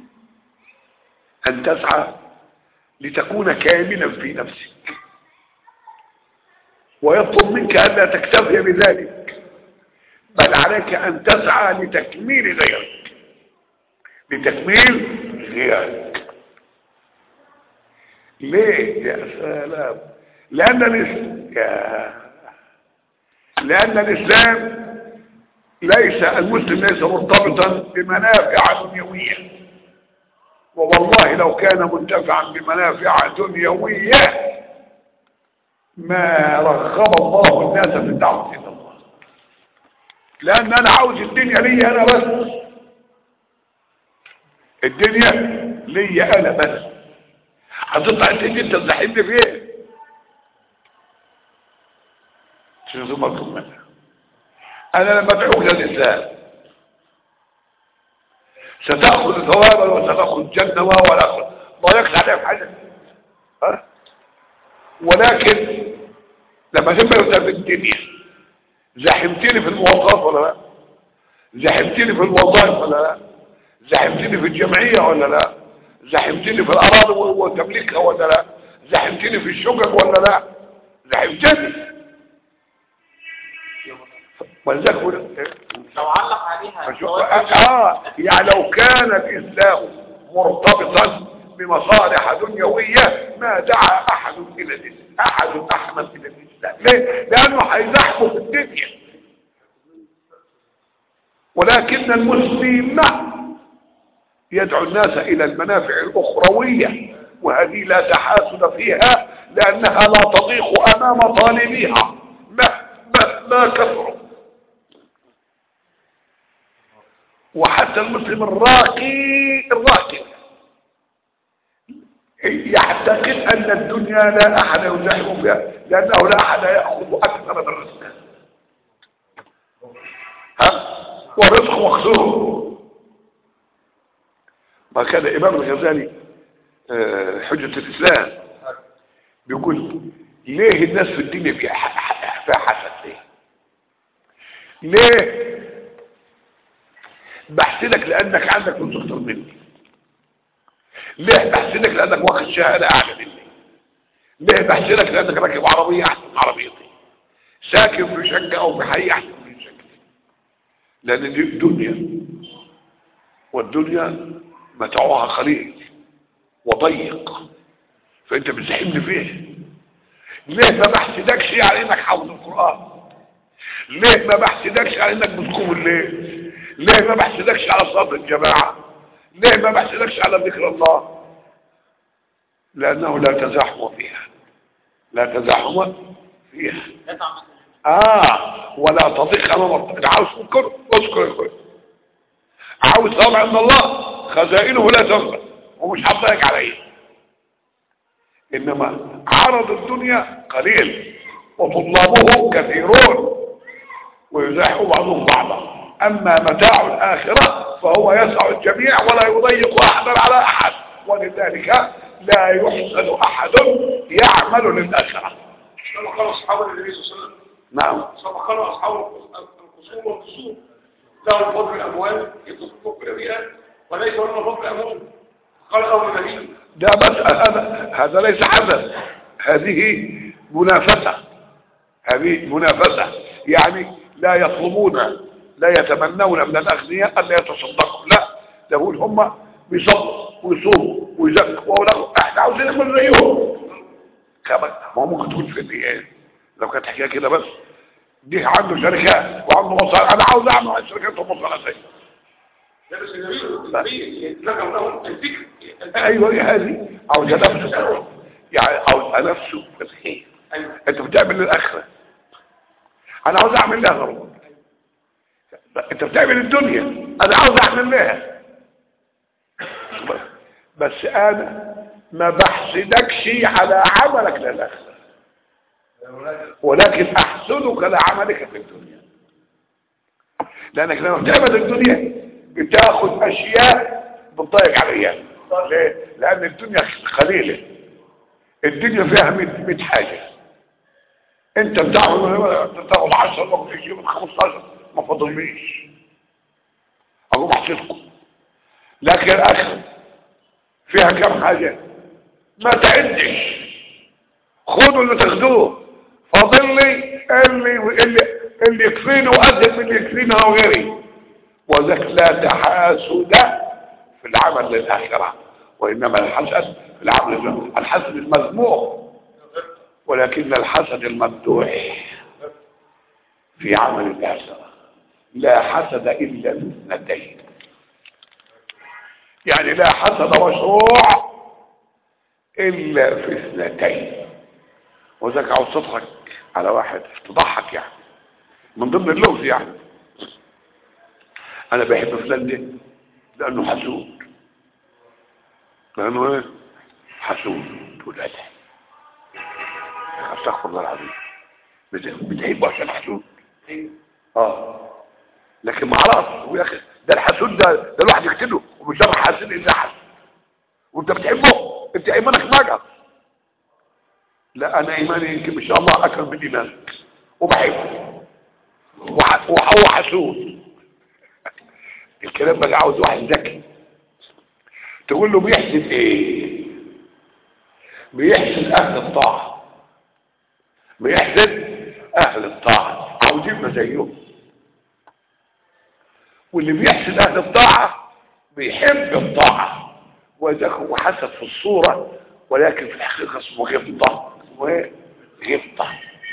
ان تسعى لتكون كاملا في نفسك ويطلب منك ألا تكتفي بذلك بل عليك أن تسعى لتكميل غيرك لتكميل غيرك ليه يا سلام لأن الإسلام يا لأن الإسلام ليس المسلم ليس مرتبطا بمنافع دنيوية ووالله لو كان منتفعا بمنافع دنيوية ما رغب الله الناس في الدعوة إلى الله لأن أنا عاوز الدنيا لي أنا بس الدنيا لي أنا بس هتطلع انت انت تزحمني في ايه شنو ذمكم منها انا لما ادعوك للاسلام ستاخذ ثوابا وستاخذ جنه ولا ما يقص عليك حاجه ها ولكن لما تبقى انت في الدنيا زحمتني في المواصلات ولا لا زحمتني في الوظائف ولا لا زحمتني في الجمعيه ولا لا زحمتني في الاراضي وتمليكها ولا لا زحمتني في الشقق ولا لا زحمتني ولذلك لو علق عليها اه يعني لو كان الاسلام مرتبطا بمصالح دنيويه ما دعا احد الى الاسلام احد احمد الى الاسلام ليه لانه هيزحفه في الدنيا ولكن المسلم يدعو الناس الى المنافع الاخرويه وهذه لا تحاسد فيها لانها لا تضيق امام طالبيها ما ما ما كثروا وحتى المسلم الراقي الراقي يعتقد ان الدنيا لا احد يزاحم فيها لانه لا احد ياخذ اكثر من رزقه ها ورزق مخزون ما كان امام الغزالي آه، حجة الاسلام بيقول ليه الناس في الدنيا فيها ح- فيها حسد ليه ليه بحسدك لانك عندك فلوس اكتر مني ليه بحسدك لانك واخد شهاده اعلى مني ليه بحسدك لانك راكب عربيه احسن من عربيتي ساكن في شقه او في حي احسن من شقتي لان دي الدنيا والدنيا متاعها قليل وضيق فانت بتزحمني فيه ليه ما بحسدكش على انك حافظ القران ليه ما بحسدكش على انك بتقوم الليل ليه ما بحسدكش على صلاة الجماعة ليه ما بحسدكش على ذكر الله لأنه لا تزاحم فيها لا تزاحم فيها آه ولا تضيق أمام الله عاوز تذكر اذكر الخير عاوز طبع عند الله خزائنه لا تنفذ ومش هتضايق عليه إنما عرض الدنيا قليل وطلابه كثيرون ويزاحم بعضهم بعضا أما متاع الآخرة فهو يسع الجميع ولا يضيق أحدا على أحد ولذلك لا يحسن أحد يعمل للآخرة كما قال اصحاب النبي صلى الله عليه وسلم نعم كما قال اصحاب القصور والقصور لهم فضل الاموال يتصرفون في بها وليس لهم فضل الاموال قال له النبي ده بس هذا هذا ليس حدث هذه منافسة هذه منافسة يعني لا يطلبون لا يتمنون من الأغنياء أن يتصدقوا لا تقول هم بيصلوا ويصوموا ويزكوا ولا احنا عاوزين نعمل زيهم كمان ما هو ممكن تقول في دي ايه لو كانت حكايه كده بس دي عنده شركات وعنده مصالح انا عاوز اعمل شركات ومصالح زي لابس النبي النبي يتلقى لهم الفكر ايوه هي هذه عاوز نفسه يعني عاوز نفسه في الخير أيوة. انت بتعمل للاخره انا عاوز اعمل لها غرض انت بتعمل الدنيا انا عاوز اعمل لها بس انا ما بحسدكش على عملك للاخره ولكن احسدك لعملك في الدنيا لانك لما بتعمل الدنيا بتاخد اشياء بتضايق عليها ليه؟ لان الدنيا قليله الدنيا فيها 100 حاجه انت بتاخد بتاخد 10 ممكن تجيب من 15 ما فاضلنيش اقوم احسدكم لكن الاخر فيها كم حاجه ما تعدش خدوا اللي تاخدوه فاضل لي اللي اللي اللي يكفيني وازيد من اللي يكفيني او غيري وذاك لا تحاسد في العمل للاخره وانما الحسد في العمل للآخرة. الحسد المذموم ولكن الحسد الممدوح في عمل الاخره لا حسد الا الاثنتين يعني لا حسد مشروع الا في اثنتين وذاك عاوز تضحك على واحد تضحك يعني من ضمن اللغز يعني انا بحب فلان ده لانه حسود لانه ايه حسود تقول ايه ده استغفر الله العظيم بت- بتحبه عشان حسود اه لكن ما عرفش ويا اخي ده الحسود ده ده الواحد يقتله ومش شرح حاسد الا حسد وانت بتحبه انت ايمانك ناقص لا انا ايماني يمكن ان شاء الله اكرم من ايمانك وبحبه وح- وهو حسود الكلام بقى عاوز واحد ذكي تقول له بيحسد ايه بيحسد اهل الطاعه بيحسد اهل الطاعه عاوزين ما زيهم واللي بيحسد اهل الطاعه بيحب الطاعه وذاك هو حسد في الصوره ولكن في الحقيقه اسمه غبطه اسمه ايه غبطه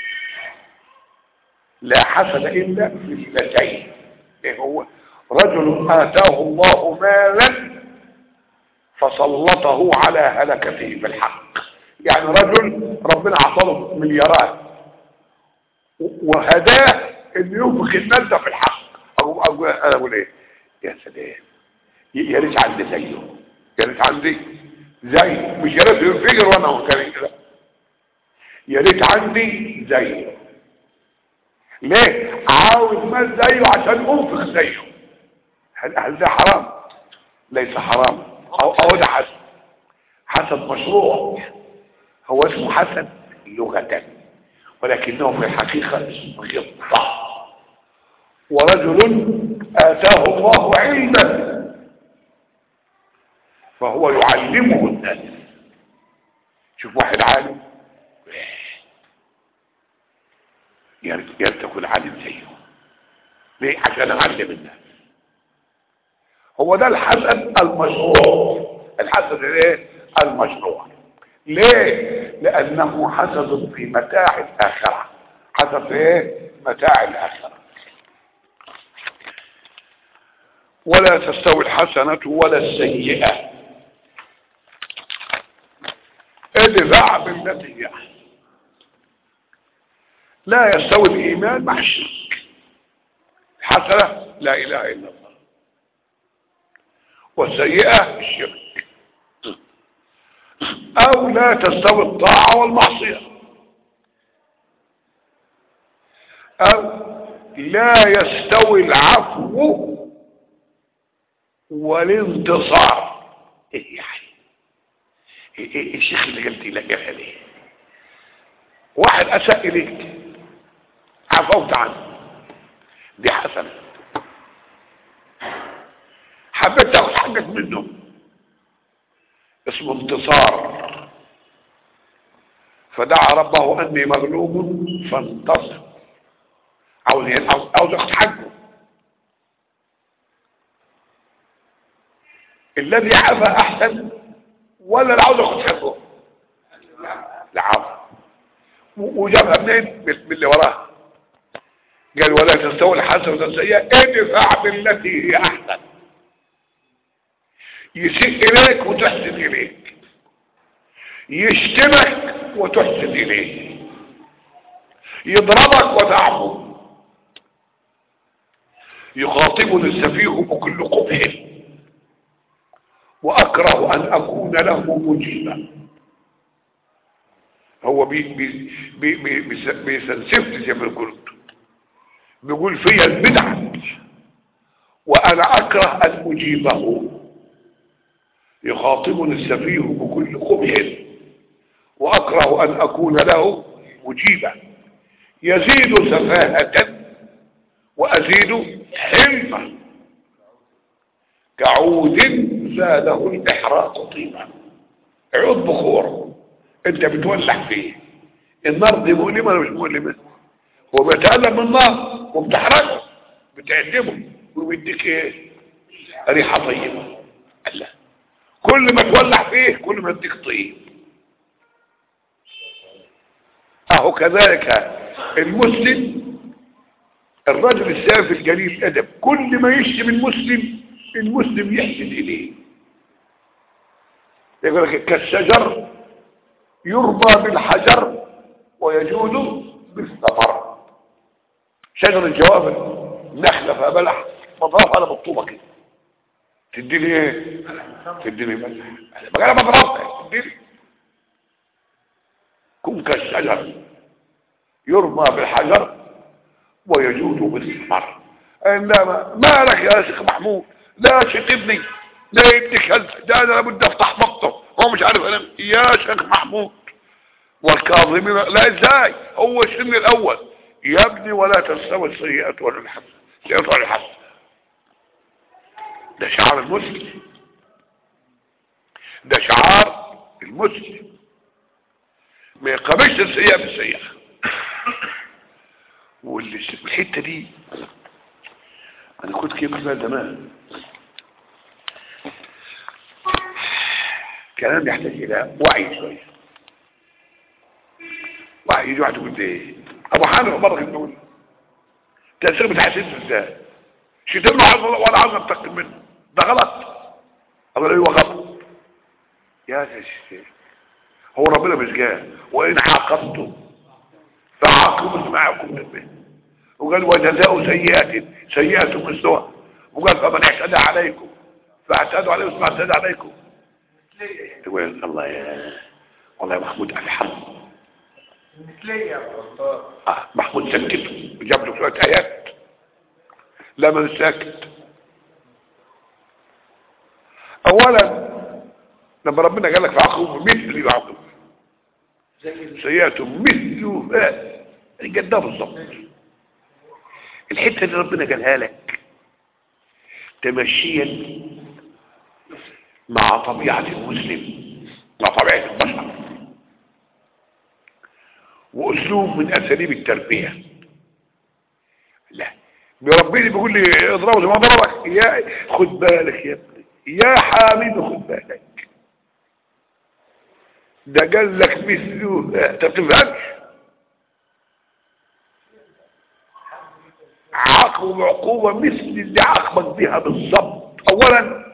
لا حسد الا في اثنتين ايه هو رجل اتاه الله مالا فسلطه على هلكته في الحق يعني رجل ربنا اعطاه مليارات وهداه انه ينفق المال ده في الحق او أو انا اقول ايه يا سلام يا ريت عندي زيه يا ريت عندي زي مش يا ريت ينفجر وانا وكان كده يا ريت عندي زيه ليه عاوز مال زيه عشان انفق زيه هل, هل ده حرام ليس حرام او, أو ده حسن حسد مشروع هو اسمه حسد لغة ولكنه في الحقيقة اسمه غبطة ورجل آتاه الله علما فهو يعلمه الناس شوف واحد عالم يا ريت يا ريت تكون عالم زيه ليه عشان اعلم الناس هو ده الحسد المشروع الحسد الايه المشروع ليه لانه حسد في متاع الاخره حسد في ايه متاع الاخره ولا تستوي الحسنه ولا السيئه ادفع بالتي هي احسن لا يستوي الايمان مع الشرك الحسنه لا اله الا الله والسيئة الشرك او لا تستوي الطاعة والمعصية او لا يستوي العفو والانتصار ايه يعني إيه إيه الشيخ اللي قلت لك قالها ليه واحد اساء اليك عفوت عنه دي حسنه حبيت تاخد حقك منه اسمه انتصار فدعا ربه اني مغلوب فانتصر عاوز عاوز عاوز ياخد حقه الذي عفى احسن ولا اللي عاوز ياخد حقه لا عفى وجابها منين من اللي وراها قال ولا تستوي الحسنه والسيئه ادفع بالتي هي احسن يسيء اليك وتحسن اليك يشتمك وتحسن اليه يضربك وتعفو يخاطبني السفيه بكل قبح واكره ان اكون له مجيبا هو بي بي بي بي بيس- بيسنسفت زي ما قلت بيقول فيا البدعة وانا اكره ان اجيبه يخاطبني السفيه بكل قبح واكره ان اكون له مجيبا يزيد سفاهة وازيد حمة كعود زاده الاحراق طيبا عود بخور انت بتولع فيه النار دي مؤلمة ولا مش مؤلمة هو بيتألم من النار وبتحرقه بتعدمه وبيديك ايه ريحة طيبة الله كل ما تولع فيه كل ما يديك طيب اهو كذلك المسلم الرجل السافل الجليل الادب كل ما يشتم المسلم المسلم يحسن اليه يقول لك كالشجر يربى بالحجر ويجود بالثمر شجر الجواب نخلة فيها بلح مضرب على مطوبة كده تديني ايه تديني بلح بقى انا بضربك تديني كن كالشجر يرمى بالحجر ويجود بالثمر انما مالك يا شيخ محمود لا شتمني لا يديك هز- ده انا لابد افتح بطه هو مش عارف انا يا شيخ محمود والكاظمين لا ازاي هو السن الاول يا ابني ولا تستوي السيئات ولا الحسنه السيئات ولا الحسنه ده شعار المسلم ده شعار المسلم ما يقابلش السيئة بالسيئة واللي الحتة دي انا كنت كيف فيها زمان كلام يحتاج الى وعي شوية وعي يجي واحد يقول ايه ابو حامد برضه يقول تأثير بتحسين ازاي شتمنا عز الله ولا عاوز انتقم منه ده غلط اقول ايوه غلط يا شيخ هو ربنا مش جاء وإن عاقبتم فعاقبوا معكم به وقال وجزاء سيئات سيئة مثلها وقال فمن اعتدى عليكم فاعتدوا عليه ما اعتدى عليكم يقول الله يا والله يا محمود الحمد مثلية يا دكتور آه محمود سكته جاب له شوية آيات لما ساكت أولا لما ربنا قال لك فعاقبوا مثل يعاقب سيئات مثلها قدها بالظبط الحتة اللي ربنا قالها لك تمشيا مع طبيعة المسلم مع طبيعة البشر واسلوب من اساليب التربية لا ربنا بيقول لي اضربه زي ما ضربك يا خد بالك يا ابني يا حامد خد بالك ده قال لك مثله انت بتفهمش عاقب عقوبة مثل اللي عاقبك بها بالظبط اولا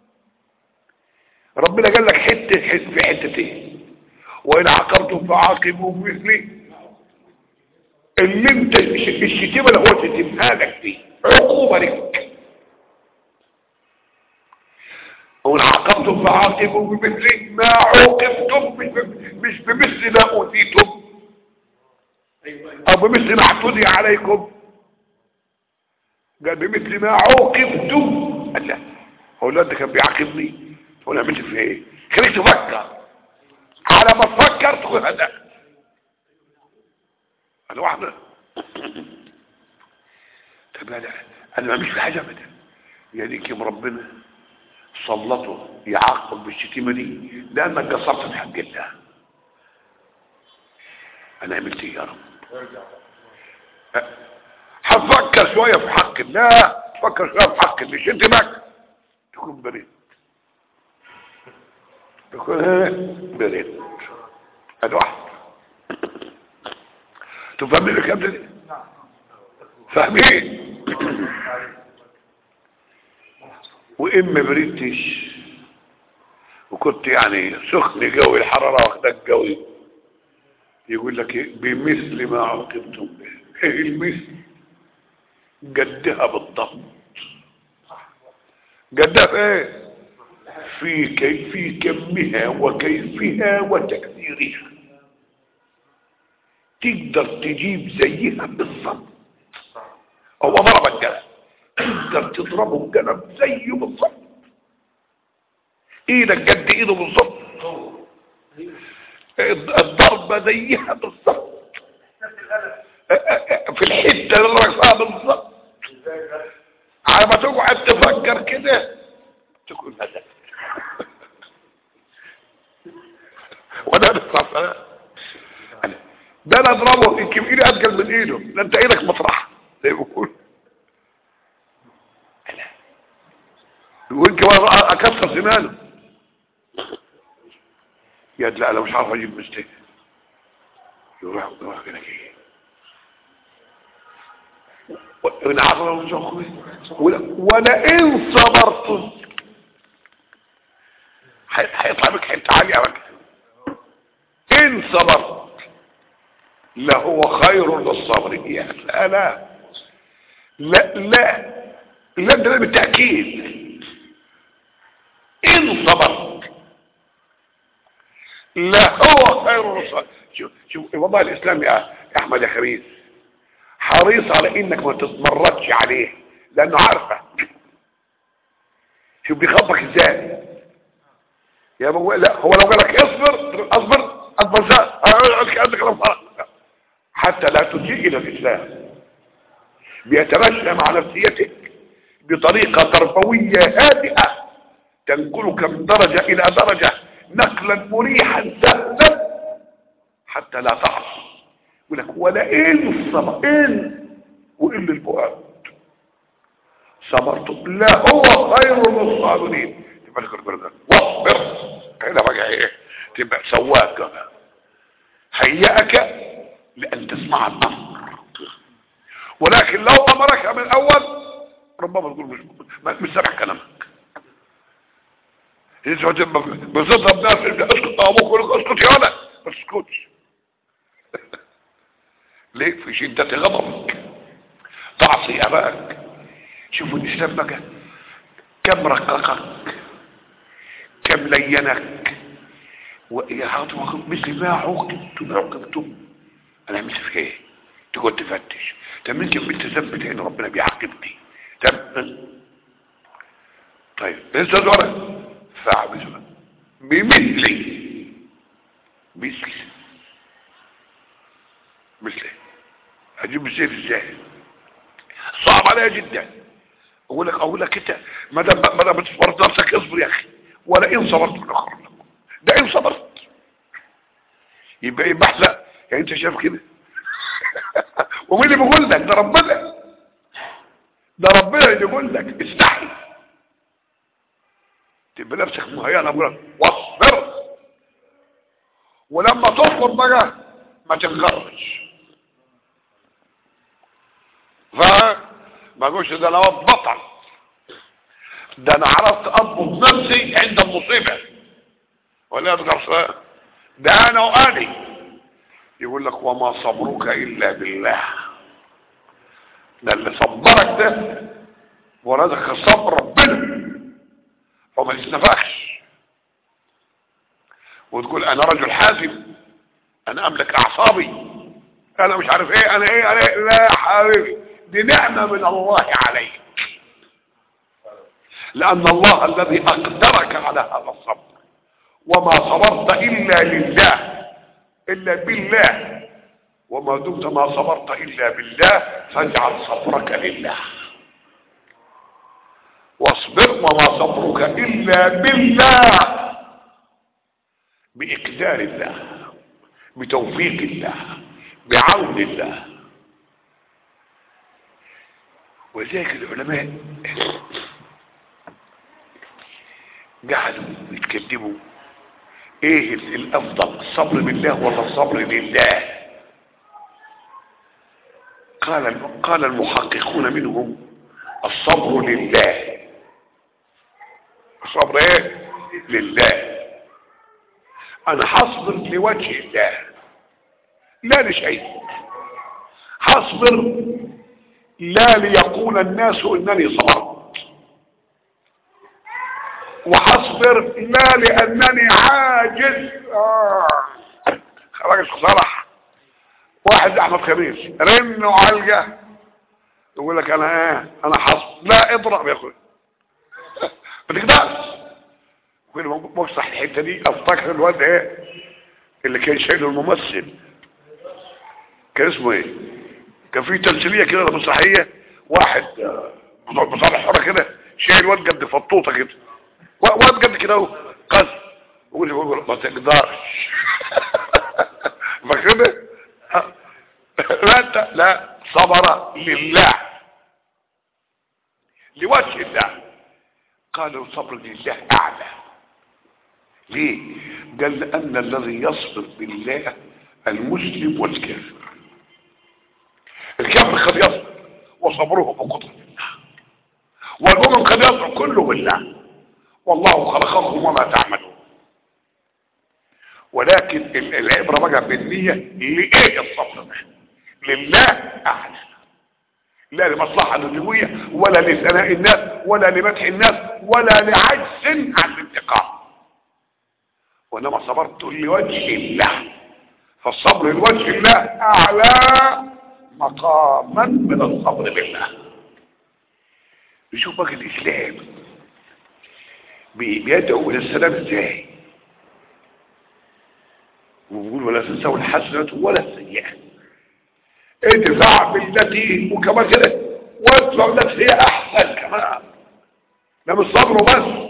ربنا قال لك حتة حتة في حتتين وإن عاقبتم فعاقبوا بمثله اللي انت الش- الشتيمة اللي هو تتمها لك دي عقوبة لك وإن عاقبتم فعاقبوا بمثله ما عوقبتم مش ب- مش بمثل ما أوتيتم أو بمثل ما اعتدي عليكم قال بمثل ما عوقبتم قال لا هو الواد ده كان بيعاقبني هو انا عملت فيه ايه خليك تفكر على ما تفكر تكون هدف انا واحدة طب انا انا ما عملش في حاجة ابدا يعني كم ربنا سلطه يعاقب بالشتيمة دي لانك قصرت في حق الله انا عملت ايه يا رب أه، هتفكر شوية في حق الله تفكر شوية في حق اللي شتمك تكون بريء تكون ايه بريء ادي واحد تفهمين الكلام ده فاهمين وإن ما بريتش كنت يعني سخن قوي الحرارة واخدك قوي يقول لك إيه؟ بمثل ما عوقبتم به ايه المثل قدها بالضبط قدها في ايه في كي في كمها وكيفها وتكثيرها تقدر تجيب زيها بالضبط هو ضرب القلم تقدر تضربه بقلم زيه بالضبط ايدك قد ايده بالضبط الضربة زيها بالضبط في الحتة اللي رقصها بالضبط على ما تقعد تفكر كده تكون هدف وده نفسه ده انا اضربه يمكن ايدي اتقل من ايده ده انت ايدك مطرح زي ما بقول يقول كمان اكسر سنانه يا لا انا مش عارف اجيب مستيك يروح يروح كده كده وانا عارف انا مش اخوي ولا ان صبرت هيطلع بك حته عاليه بك ان صبرت لهو خير للصبر يا لا لا لا لا لا ده بالتاكيد ان صبرت لا هو خير الصالح شوف شوف والله الاسلام يا يا احمد يا خريج حريص على انك ما تتمردش عليه لانه عارفه شوف بيخبطك ازاي يا ابو لا هو لو قال لك اصبر اصبر اصبر ساعه عندك حتى لا تجيء الى الاسلام بيتمشى مع نفسيتك بطريقه تربويه هادئه تنقلك من درجه الى درجه نقلا مريحا سهلا حتى لا تعصي يقول لك ولا ان صبر ان وان الفؤاد صبرت لا هو خير للصابرين تبقى لك البرد واصبر هنا بقى ايه تبقى سواك هيئك لان تسمع الامر ولكن لو امرك من الاول ربما تقول مش مش سامع كلامك يسوع تبقى بتضرب ناس اسكت ابوك يقول اسكت يا ولد ما تسكتش ليه في شدة غضبك تعصي اباك شوفوا الاسلام بقى كم رققك كم لينك ويا عاطفة مثل ما عوقبتم عوقبتم انا عملت في ايه تقعد تفتش طب يمكن بنت ذنب تاني ربنا بيعاقبني طب طيب لسه دورك فاعبدوا بمثلي مثل مثل هجيب مثل ازاي صعب عليا جدا اقول لك اقول لك انت ما دام ما دام بتصبر نفسك اصبر يا اخي ولا ان صبرت من اخر ده ان صبرت يبقى يبقى احلى يعني انت شايف كده ومين اللي بيقول لك ده ربنا ده ربنا اللي بيقول لك استحي تبقى نفسك مهيئة بقول واصبر ولما تصبر بقى ما تنغرش فما اقولش ده انا بطل ده انا عرفت اضبط نفسي عند المصيبه ولا اتغرس ده انا واني يقول لك وما صبرك الا بالله ده اللي صبرك ده ورزقك صبر ربنا وما تستفخش وتقول انا رجل حازم انا املك اعصابي انا مش عارف ايه انا ايه انا إيه لا يا حبيبي دي نعمة من الله عليك لان الله الذي اقدرك على هذا الصبر وما صبرت الا لله الا بالله وما دمت ما صبرت الا بالله فاجعل صبرك لله واصبر وما صبرك الا بالله باقدار الله بتوفيق الله بعون الله وذلك العلماء قعدوا يتكلموا ايه الافضل الصبر بالله ولا الصبر لله قال قال المحققون منهم الصبر لله الصبر ايه لله انا هصبر لوجه الله لا لشيء هصبر لا ليقول الناس انني صبرت وهصبر لا لانني عاجز آه. خرج صرح واحد احمد خميس رنوا علقه يقول لك انا ايه انا حصل لا اضرب يا اخوي ما تقدرش كل ما بمسح الحته دي افتكر الواد ايه اللي كان شايله الممثل كان اسمه ايه كان في تمثيليه كده مسرحيه واحد آه، مصالح حره كده شايل واد قد فطوطه كده و- واد قد كده اهو قص يقول يقول ما تقدرش فاكر لا انت لا صبر لله لوجه الله قالوا الصبر لله اعلى ليه قال لان الذي يصبر بالله المسلم والكافر الكافر قد يصبر وصبره بقدرة الله والمؤمن قد يصبر كله بالله والله خلقكم وما تعملون ولكن ال- العبرة بقى بالنية لإيه الصبر ده لله أعلى لا لمصلحة دنيوية ولا لثناء الناس ولا لمدح الناس ولا لعجز عن الانتقام وإنما صبرت لوجه الله فالصبر لوجه الله أعلى مقاما من الصبر بالله نشوف بقى الإسلام بي- بيدعو إلى السلام إزاي وبيقول ولا تنسوا الحسنة ولا السيئة ادفع بالتي وكمان كده وادفع بالتي هي احسن كمان ده مش صبر بس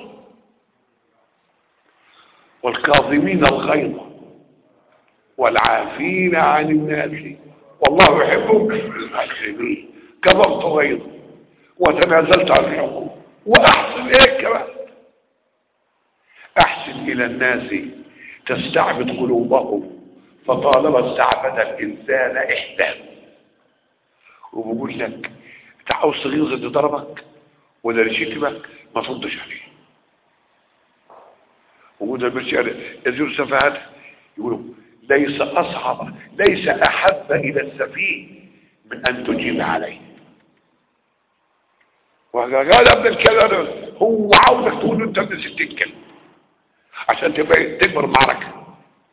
والكاظمين الغيظ والعافين عن الناس والله يحب المحسنين كظمت غيظ وتنازلت عن الحقوق واحسن ايه كمان احسن الى الناس تستعبد قلوبهم فطالما استعبد الانسان احداه وبقول لك انت عاوز تغيظ اللي ضربك ولا اللي شتمك ما تردش عليه وجود المشي يزور سفهات يقولوا ليس اصعب ليس احب الى السفيه من ان تجيب عليه وقال ابن الكلام هو عاوزك تقول له انت ابن ستين كلمه عشان تبقى تكبر المعركه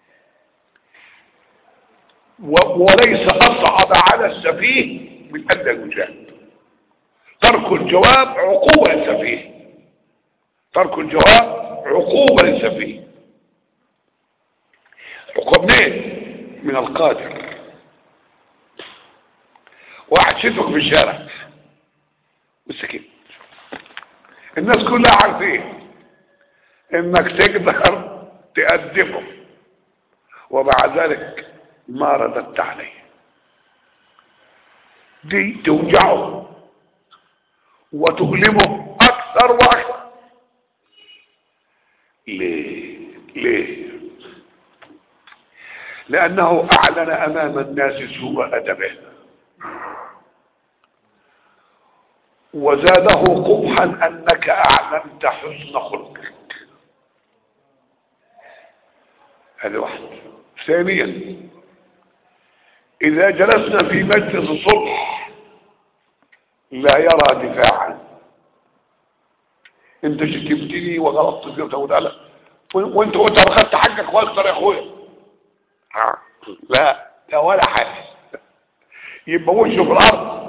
و- وليس أصعب على السفيه من أن يجاب ترك الجواب عقوبة للسفيه ترك الجواب عقوبة للسفيه عقوبة منين؟ من القادر واحد شتك في الشارع وسكت الناس كلها عارفين انك تقدر تأدبه ومع ذلك ما رددت عليه دي توجعه وتؤلمه اكثر واكثر ليه ليه لانه اعلن امام الناس سوء ادبه وزاده قبحا انك اعلنت حسن خلقك هذا واحد ثانيا اذا جلسنا في مجلس صلح لا يرى دفاعا انت شتمتني وغلطت فيه وتقول لا وانت قلت انا خدت حقك واكثر يا اخويا ها، لا ده ولا حاجه يبقى وشه في الارض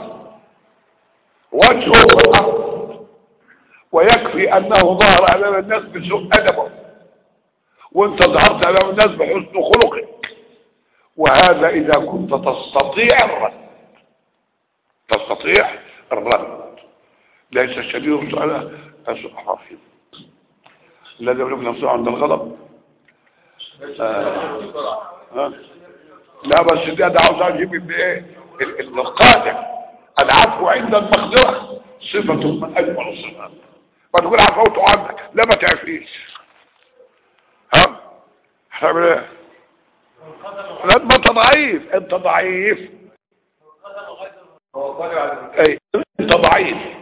وجهه في الارض ويكفي انه ظهر امام الناس بسوء ادبه وانت ظهرت امام الناس بحسن خلقك وهذا اذا كنت تستطيع الرد تستطيع الرد ليس الشديد سؤال حافظ الذي يملك نفسه عند الغضب آه. آه. لا بس ده ده عاوز اجيب ال- ايه ال- ال- القادم العفو عند المقدره صفه من اجمل الصفات ما تقول عفوت عنك لا ما تعفيش ها هتعمل ايه لا ما انت ضعيف انت ضعيف هو قادر على اي انت ضعيف